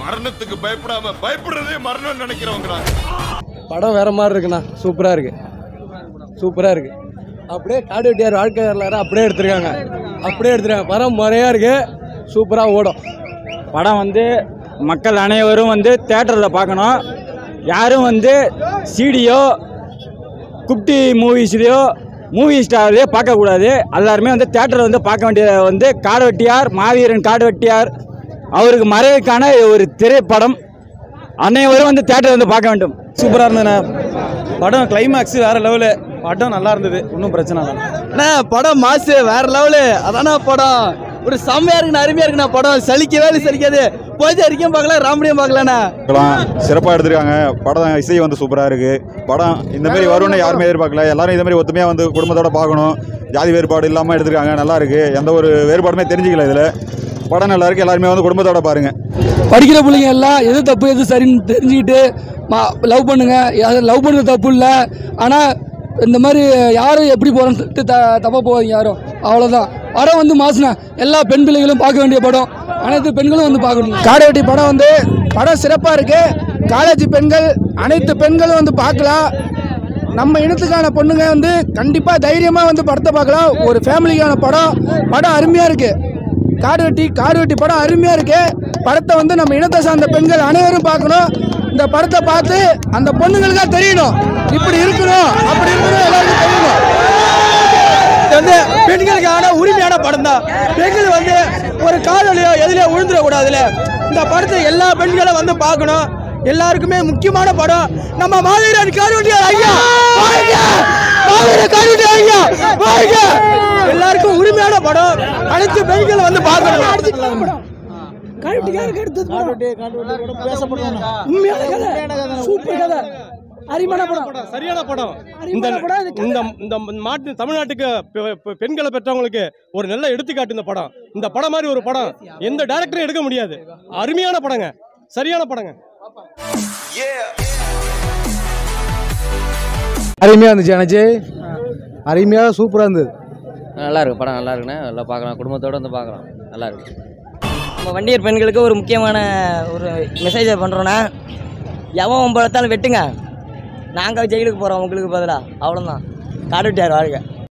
மரணத்துக்கு பயப்படாம பயப்படுறதே மரணம்னு நினைக்கிறவங்க படம் வேற மாதிரி இருக்குண்ணா சூப்பராக இருக்கு சூப்பராக இருக்கு அப்படியே காடு வெட்டியார் வாழ்க்கை வரலாறு அப்படியே எடுத்திருக்காங்க அப்படியே எடுத்திருக்காங்க படம் முறையாக இருக்கு சூப்பராக ஓடும் படம் வந்து மக்கள் அனைவரும் வந்து தேட்டரில் பார்க்கணும் யாரும் வந்து சிடியோ குப்டி மூவிஸ்லையோ மூவி ஸ்டார்லையோ பார்க்கக்கூடாது எல்லாருமே வந்து தேட்டரில் வந்து பார்க்க வேண்டியது வந்து காடுவெட்டியார் மாவீரன் காடுவெட்டியார் அவருக்கு மறைவுக்கான ஒரு திரைப்படம் அனைவரும் வந்து தேட்டர் வந்து பார்க்க வேண்டும் சூப்பராக இருந்ததுண்ணே படம் கிளைமேக்ஸ் வேற லெவலு படம் நல்லா இருந்தது ஒன்றும் பிரச்சனை இல்லை அண்ணா படம் மாசு வேற லெவலு அதானா படம் ஒரு செம்மையா இருக்குண்ணா அருமையா இருக்குண்ணா படம் சலிக்கவே இல்லை சலிக்காது போய் அரிக்கையும் பார்க்கல ராமடியும் பார்க்கலண்ணா பார்க்கலாம் சிறப்பாக எடுத்திருக்காங்க படம் இசை வந்து சூப்பராக இருக்கு படம் இந்த மாதிரி வரும்னு யாருமே எதிர்பார்க்கல எல்லாரும் இந்த மாதிரி ஒத்துமையாக வந்து குடும்பத்தோட பார்க்கணும் ஜாதி வேறுபாடு இல்லாமல் எடுத்திருக்காங்க நல்லா இருக்கு எந்த ஒரு வேறுபாடுமே தெரிஞ்சுக்கல இதில் படம் நல்லா இருக்கு எல்லாருமே வந்து குடும்பத்தோட பாருங்க படிக்கிற பிள்ளைங்க எல்லாம் எது தப்பு எது சரின்னு தெரிஞ்சுக்கிட்டு லவ் பண்ணுங்க லவ் பண்ணுறது தப்பு இல்லை ஆனால் இந்த மாதிரி யாரும் எப்படி போகிறோன்னு த தப்பாக போவாங்க யாரும் அவ்வளோதான் படம் வந்து மாசுனா எல்லா பெண் பிள்ளைகளும் பார்க்க வேண்டிய படம் அனைத்து பெண்களும் வந்து பார்க்கணும் காடுவெட்டி படம் வந்து படம் சிறப்பாக இருக்கு காலேஜ் பெண்கள் அனைத்து பெண்களும் வந்து பார்க்கலாம் நம்ம இனத்துக்கான பொண்ணுங்க வந்து கண்டிப்பாக தைரியமாக வந்து படத்தை பார்க்கலாம் ஒரு ஃபேமிலிக்கான படம் படம் அருமையாக இருக்கு காடுவெட்டி காடுவெட்டி படம் அருமையாக இருக்கு படத்தை வந்து நம்ம இனத்தை சார்ந்த பெண்கள் அனைவரும் பார்க்கணும் இந்த படத்தை பார்த்து அந்த பொண்ணுங்களுக்கா தெரியணும் இப்படி இருக்கணும் அப்படி இருக்கணும் எல்லாருக்கும் தெரியணும் இது வந்து பெண்களுக்கான உரிமையான படம் தான் பெண்கள் வந்து ஒரு காதலியோ எதுலையோ விழுந்துடக்கூடாதுல இந்த படத்தை எல்லா பெண்களும் வந்து பார்க்கணும் எல்லாருக்குமே முக்கியமான படம் நம்ம மாவீரன் காரூட்டியார் ஐயா வாழ்க! மாவீரன் காரூட்டியார் ஐயா வாழ்க! எல்லாருக்கும் உரிமையான படம் அனைத்து பெண்களும் வந்து பார்க்கணும் சரியான படம் இந்த இந்த இந்த மாட்டு தமிழ்நாட்டுக்கு பெ- பெ- பெண்களை பெற்றவங்களுக்கு ஒரு நல்ல எடுத்துக்காட்டு இந்த படம் இந்த படம் மாதிரி ஒரு படம் எந்த டைரக்டரும் எடுக்க முடியாது அருமையான படங்க சரியான படங்க அருமையாக இருந்துச்சு அண்ணாச்சி அருமையாக சூப்பராக இருந்தது நல்லா இருக்கு படம் நல்லா இருக்குண்ணே நல்லா பார்க்கலாம் குடும்பத்தோட வந்து பார்க்கலாம் நல்லா இருக்கு நம்ம வண்டியர் பெண்களுக்கு ஒரு முக்கியமான ஒரு மெசேஜை பண்ணுறோன்னா எவன் பழத்தாலும் வெட்டுங்க நாங்கள் ஜெயிலுக்கு போகிறோம் உங்களுக்கு பதிலாக அவ்வளோதான் காடுவிட்டார் வாழ்க